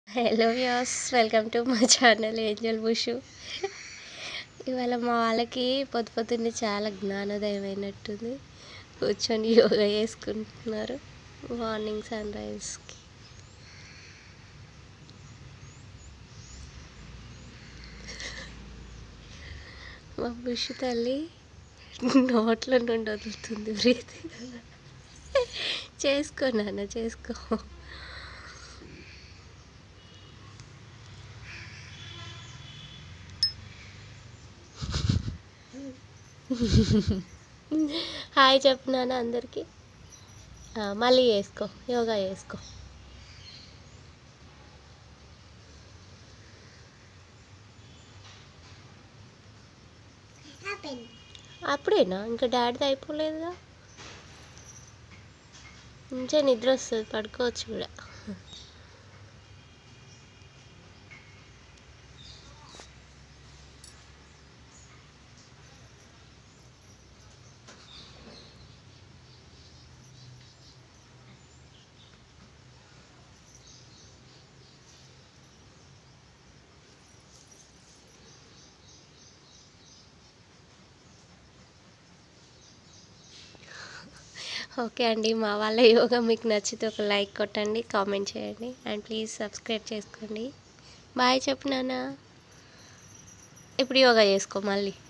hello views welcome to మా channel angel బుషు ఇవాళ మా వాళ్ళకి పొద్దు పొద్దున్నే చాలా జ్ఞానోదయం అయినట్టుంది కూర్చొని యోగా చేసుకుంటున్నారు మార్నింగ్ సన్ రైజ్కి మా బుషు తల్లి నోట్ల నుండి వదులుతుంది బ్రీత్ చేసుకో నాన్న చేసుకో హాయ్ చెప్తున్నాను అందరికీ ఆ, మళ్ళీ చేసుకో యోగా చేసుకో అప్పుడేనా ఇంకా డాడీది అయిపోలేదుగా మంచిగా నిద్ర వస్తుంది పడుకోవచ్చు కూడా ఓకే అండి మా వాళ్ళ యోగా మీకు నచ్చితే ఒక లైక్ కొట్టండి కామెంట్ చేయండి అండ్ ప్లీజ్ సబ్స్క్రైబ్ చేసుకోండి బాయ్ చెప్పు నాన్న ఇప్పుడు యోగా చేసుకో మళ్ళీ